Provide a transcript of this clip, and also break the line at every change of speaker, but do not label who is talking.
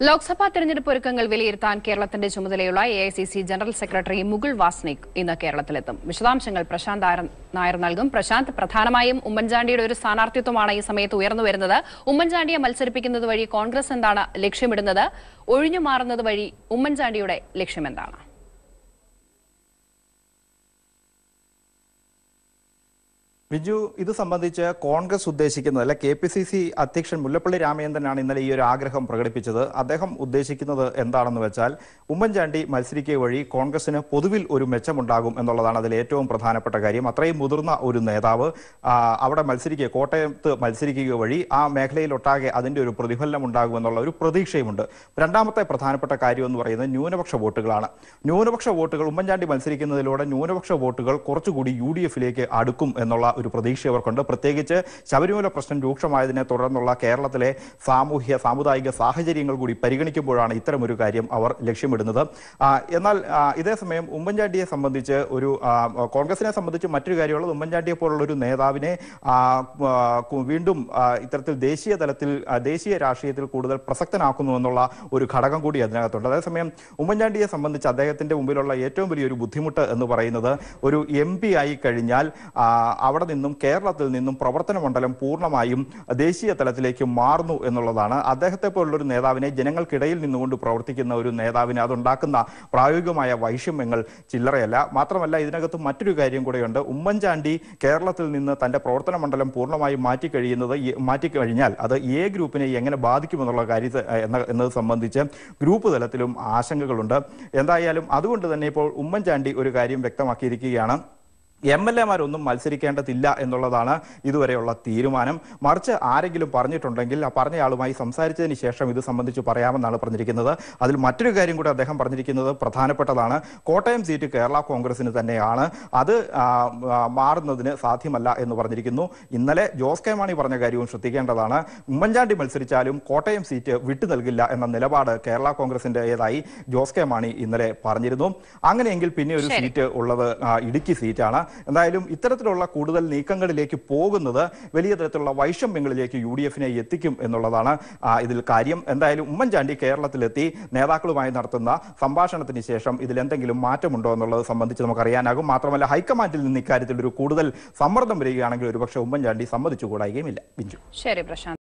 ലോക്സഭാ തെരഞ്ഞെടുപ്പ് ഒരുക്കങ്ങൾ വിലയിരുത്താൻ കേരളത്തിന്റെ ചുമതലയുള്ള A I C C general secretary Mukul Wasnik ഇന്ന് കേരളത്തിലെത്തും വിശദാംശങ്ങൾ പ്രശാന്ത് ആയർ- നായർ നൽകും പ്രശാന്ത് പ്രധാനമായും ഉമ്മൻചാണ്ടിയുടെ ഒരു സ്ഥാനാർത്ഥിത്വമാണ് ഈ സമയത്ത് ഉയർന്നു വരുന്നത് ഉമ്മൻചാണ്ടിയെ മത്സരിപ്പിക്കുന്നത് വഴി കോൺഗ്രസ് എന്താണ് ലക്ഷ്യമിടുന്നത് ഒഴിഞ്ഞു മാറുന്നത് വഴി ഉമ്മൻചാണ്ടിയുടെ ലക്ഷ്യമെന്താണ്
ബിജു ഇത് സംബന്ധിച്ച് കോൺഗ്രസ് ഉദ്ദേശിക്കുന്നത് അല്ല കെ പി സി സി അധ്യക്ഷൻ മുല്ലപ്പള്ളി രാമചന്ദ്രനാണ് ഇന്നലെ ഈ ഒരു ആഗ്രഹം പ്രകടിപ്പിച്ചത് അദ്ദേഹം ഉദ്ദേശിക്കുന്നത് എന്താണെന്ന് വെച്ചാൽ ഉമ്മൻചാണ്ടി മത്സരിക്കുക വഴി കോൺഗ്രസിന് പൊതുവിൽ ഒരു മെച്ചമുണ്ടാകും എന്നുള്ളതാണ് അതിൽ ഏറ്റവും പ്രധാനപ്പെട്ട കാര്യം അത്രയും മുതിർന്ന ഒരു നേതാവ് ആ, അവിടെ മത്സരിക്കുക കോട്ടയത്ത് മത്സരിക്കുക വഴി ആ മേഖലയിലൊട്ടാകെ അതിന്റെ ഒരു പ്രതിഫലനം ഉണ്ടാകും എന്നുള്ള ഒരു പ്രതീക്ഷയുമുണ്ട് രണ്ടാമത്തെ പ്രധാനപ്പെട്ട കാര്യം എന്ന് പറയുന്നത് ന്യൂനപക്ഷ വോട്ടുകളാണ് ന്യൂനപക്ഷ വോട്ടുകൾ ഉമ്മൻചാണ്ടി മത്സരിക്കുന്നതിലൂടെ ന്യൂനപക്ഷ വോട്ടുകൾ കുറച്ചുകൂടി യു ഡി എഫിലേക്ക് അടുക്കും എന്നുള്ള ഒരു പ്രതീക്ഷ അവർക്കുണ്ട് പ്രത്യേകിച്ച് ശബരിമല പ്രശ്നം രൂക്ഷമായതിനെ തുടർന്നുള്ള കേരളത്തിലെ സാമൂഹ്യ സാമുദായിക സാഹചര്യങ്ങൾ കൂടി പരിഗണിക്കുമ്പോഴാണ് ഇത്തരമൊരു കാര്യം അവർ ലക്ഷ്യമിടുന്നത് ആ, എന്നാൽ ആ, ഇതേ സമയം ഉമ്മൻചാണ്ടിയെ സംബന്ധിച്ച് ഒരു ആ, കോൺഗ്രസിനെ സംബന്ധിച്ച് മറ്റൊരു കാര്യമുള്ളത് ഉമ്മൻചാണ്ടിയെ പോലുള്ള ഒരു നേതാവിനെ ആ, ആ, കു- വീണ്ടും ആ, ഇത്തരത്തിൽ ദേശീയ തലത്തിൽ ആ, ദേശീയ രാഷ്ട്രീയത്തിൽ കൂടുതൽ പ്രസക്തനാക്കുന്നു എന്നുള്ള ഒരു ഘടകം കൂടി അതിനകത്തുണ്ട് അതേസമയം ഉമ്മൻചാണ്ടിയെ സംബന്ധിച്ച് അദ്ദേഹത്തിന്റെ മുമ്പിലുള്ള ഏറ്റവും വലിയൊരു ബുദ്ധിമുട്ട് എന്ന് പറയുന്നത് ഒരു എം പി ആയി കഴിഞ്ഞാൽ ആ, അവിടെ നിന്നും കേരളത്തിൽ നിന്നും പ്രവർത്തന മണ്ഡലം പൂർണ്ണമായും ദേശീയ തലത്തിലേക്ക് മാറുന്നു എന്നുള്ളതാണ് അദ്ദേഹത്തെ പോലുള്ള ഒരു നേതാവിനെ ജനങ്ങൾക്കിടയിൽ നിന്നുകൊണ്ട് പ്രവർത്തിക്കുന്ന ഒരു നേതാവിന് അതുണ്ടാക്കുന്ന പ്രായോഗികമായ വൈഷമ്യങ്ങൾ ചില്ലറയല്ല മാത്രമല്ല ഇതിനകത്ത് മറ്റൊരു കാര്യം കൂടെയുണ്ട് ഉമ്മൻചാണ്ടി കേരളത്തിൽ നിന്ന് തന്റെ പ്രവർത്തന മണ്ഡലം പൂർണ്ണമായും മാറ്റിക്കഴിയുന്നത് ഈ- മാറ്റിക്കഴിഞ്ഞാൽ അത് എ ഗ്രൂപ്പിനെ എങ്ങനെ ബാധിക്കുമെന്നുള്ള കാര്യത്തെ എന്ന എന്നത് സംബന്ധിച്ച് ഗ്രൂപ്പ് തലത്തിലും ആശങ്കകളുണ്ട് എന്തായാലും അതുകൊണ്ട് തന്നെ ഇപ്പോൾ ഉമ്മൻചാണ്ടി ഒരു കാര്യം വ്യക്തമാക്കിയിരിക്കുകയാണ് എം എൽ എമാരൊന്നും മത്സരിക്കേണ്ടതില്ല എന്നുള്ളതാണ് ഇതുവരെയുള്ള തീരുമാനം മറിച്ച് ആരെങ്കിലും പറഞ്ഞിട്ടുണ്ടെങ്കിൽ ആ പറഞ്ഞയാളുമായി സംസാരിച്ചതിന് ശേഷം ഇത് സംബന്ധിച്ച് പറയാമെന്നാണ് പറഞ്ഞിരിക്കുന്നത് അതിൽ മറ്റൊരു കാര്യം കൂടി അദ്ദേഹം പറഞ്ഞിരിക്കുന്നത് പ്രധാനപ്പെട്ടതാണ് കോട്ടയം സീറ്റ് കേരള കോൺഗ്രസിന് തന്നെയാണ് അത് ആ, ആ, മാറുന്നതിന് സാധ്യമല്ല എന്ന് പറഞ്ഞിരിക്കുന്നു ഇന്നലെ ജോസ് കെ മാണി പറഞ്ഞ കാര്യവും ശ്രദ്ധിക്കേണ്ടതാണ് ഉമ്മൻചാണ്ടി മത്സരിച്ചാലും കോട്ടയം സീറ്റ് വിട്ടു നൽകില്ല എന്ന നിലപാട് കേരള കോൺഗ്രസിന്റേതായി ജോസ് കെ മാണി ഇന്നലെ പറഞ്ഞിരുന്നു അങ്ങനെയെങ്കിൽ പിന്നെ ഒരു
ശരി.
സീറ്റ് ഉള്ളത് ആ, ഇടുക്കി സീറ്റാണ് എന്തായാലും ഇത്തരത്തിലുള്ള കൂടുതൽ നീക്കങ്ങളിലേക്ക് പോകുന്നത് വലിയ തരത്തിലുള്ള വൈഷമ്യങ്ങളിലേക്ക് യു ഡി എഫിനെ എത്തിക്കും എന്നുള്ളതാണ് ആ, ഇതിൽ കാര്യം എന്തായാലും ഉമ്മൻചാണ്ടി കേരളത്തിലെത്തി നേതാക്കളുമായി നടത്തുന്ന സംഭാഷണത്തിന് ശേഷം ഇതിൽ എന്തെങ്കിലും മാറ്റമുണ്ടോ എന്നുള്ളത് സംബന്ധിച്ച് നമുക്ക് അറിയാനാകും മാത്രമല്ല ഹൈക്കമാൻഡിൽ നിന്ന് ഇക്കാര്യത്തിൽ ഒരു കൂടുതൽ സമ്മർദ്ദം വരികയാണെങ്കിൽ ഒരുപക്ഷെ ഉമ്മൻചാണ്ടി സമ്മതിച്ചുകൂടായികയുമില്ല ബിഞ്ചു
ശരി പ്രശാന്ത്